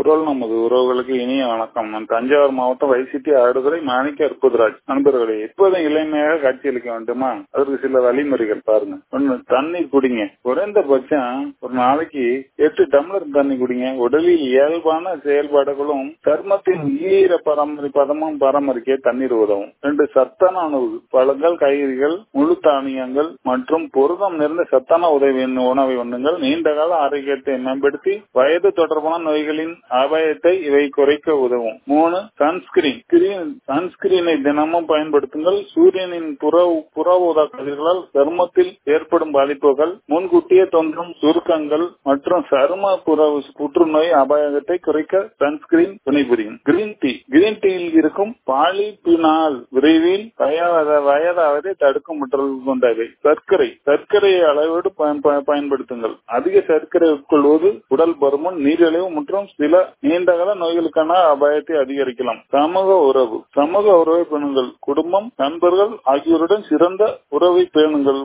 குரல் நமது உறவுகளுக்கு இனிய வணக்கம் நான் தஞ்சாவூர் மாவட்டம் வைசிட்டி ஆடுதுறை மாணிக்க அற்புதராஜ் நண்பர்களே எப்போதும் இளமையாக காட்சியளிக்க வேண்டுமா அதற்கு சில வழிமுறைகள் பாருங்க ஒண்ணு தண்ணீர் குடிங்க குறைந்தபட்சம் ஒரு நாளைக்கு எட்டு டம்ளர் தண்ணி குடிங்க உடலில் இயல்பான செயல்பாடுகளும் சர்மத்தின் ஈர பராமரி பதமும் பராமரிக்க தண்ணீர் உதவும் ரெண்டு சத்தான உணவு பழங்கள் காய்கறிகள் முழு தானியங்கள் மற்றும் புரதம் நிறைந்த சத்தான உதவி உணவை உண்ணுங்கள் நீண்ட கால ஆரோக்கியத்தை மேம்படுத்தி வயது தொடர்பான நோய்களின் அபாயத்தை இவை குறைக்க உதவும் மூணு சன்ஸ்கிரீன் கிரீன் சன்ஸ்கிரீனை தினமும் பயன்படுத்துங்கள் சூரியனின் புற புற ஊதா கதிர்களால் சருமத்தில் ஏற்படும் பாதிப்புகள் முன்கூட்டியே தோன்றும் சுருக்கங்கள் மற்றும் சரும புற புற்றுநோய் அபாயத்தை குறைக்க சன்ஸ்கிரீன் துணை புரியும் கிரீன் டீ கிரீன் டீயில் இருக்கும் பாலிபினால் விரைவில் வயத வயதாவதை தடுக்கும் முற்றல் கொண்டவை சர்க்கரை சர்க்கரையை அளவோடு பயன்படுத்துங்கள் அதிக சர்க்கரை உட்கொள்வது உடல் பருமன் நீரிழிவு மற்றும் சில நீண்டகால நோய்களுக்கான அபாயத்தை அதிகரிக்கலாம் சமூக உறவு சமூக உறவை பேணுங்கள் குடும்பம் நண்பர்கள் ஆகியோருடன் சிறந்த உறவை பேணுங்கள்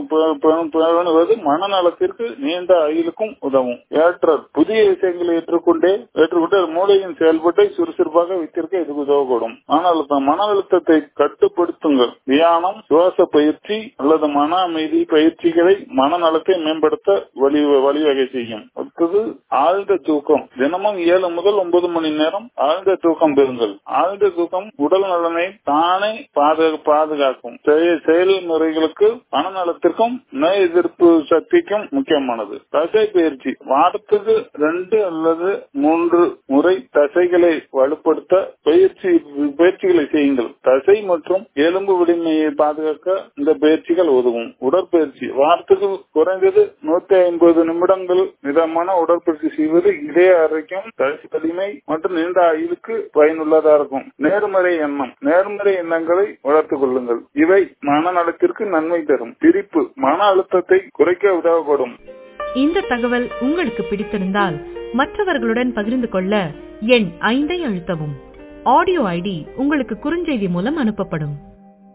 பேணுவது மனநலத்திற்கு நீண்ட ஆயுளுக்கும் உதவும் ஏற்றல் புதிய விஷயங்களை ஏற்றுக்கொண்டே ஏற்றுக்கொண்டு மூளையின் செயல்பாட்டை சுறுசுறுப்பாக வைத்திருக்க இது உதவக்கூடும் மன அழுத்தம் மன அழுத்தத்தை கட்டுப்படுத்துங்கள் தியானம் சுவாச பயிற்சி அல்லது மன அமைதி பயிற்சிகளை மனநலத்தை மேம்படுத்த வழி வழிவகை செய்யும் அடுத்தது ஆழ்ந்த தூக்கம் தினமும் ஏழு முதல் ஒன்பது மணி நேரம் ஆழ்ந்த தூக்கம் பெறுங்கள் ஆழ்ந்த தூக்கம் உடல் நலனை தானே பாதுகாக்கும் செயல்முறைகளுக்கு மனநலத்திற்கும் நோய் எதிர்ப்பு சக்திக்கும் முக்கியமானது தசை பயிற்சி வாரத்துக்கு ரெண்டு அல்லது மூன்று முறை தசைகளை வலுப்படுத்த பயிற்சி பயிற்சிகளை செய்யுங்கள் தசை மற்றும் எலும்பு வலிமையை பாதுகாக்க இந்த பயிற்சிகள் உதவும் உடற்பயிற்சி வாரத்துக்கு குறைந்தது நூத்தி ஐம்பது நிமிடங்கள் மிதமான உடற்பயிற்சி செய்வது இதய ஆரோக்கியம் தசை வலிமை மற்றும் நீண்ட ஆயுளுக்கு பயனுள்ளதா இருக்கும் நேர்மறை எண்ணம் நேர்மறை எண்ணங்களை வளர்த்துக் கொள்ளுங்கள் இவை மனநலத்திற்கு நன்மை தரும் பிரிப்பு மன அழுத்தத்தை குறைக்க உதவப்படும் இந்த தகவல் உங்களுக்கு பிடித்திருந்தால் மற்றவர்களுடன் பகிர்ந்து கொள்ள எண் ஐந்தை அழுத்தவும் ஆடியோ ஐடி உங்களுக்கு குறுஞ்செய்தி மூலம் அனுப்பப்படும்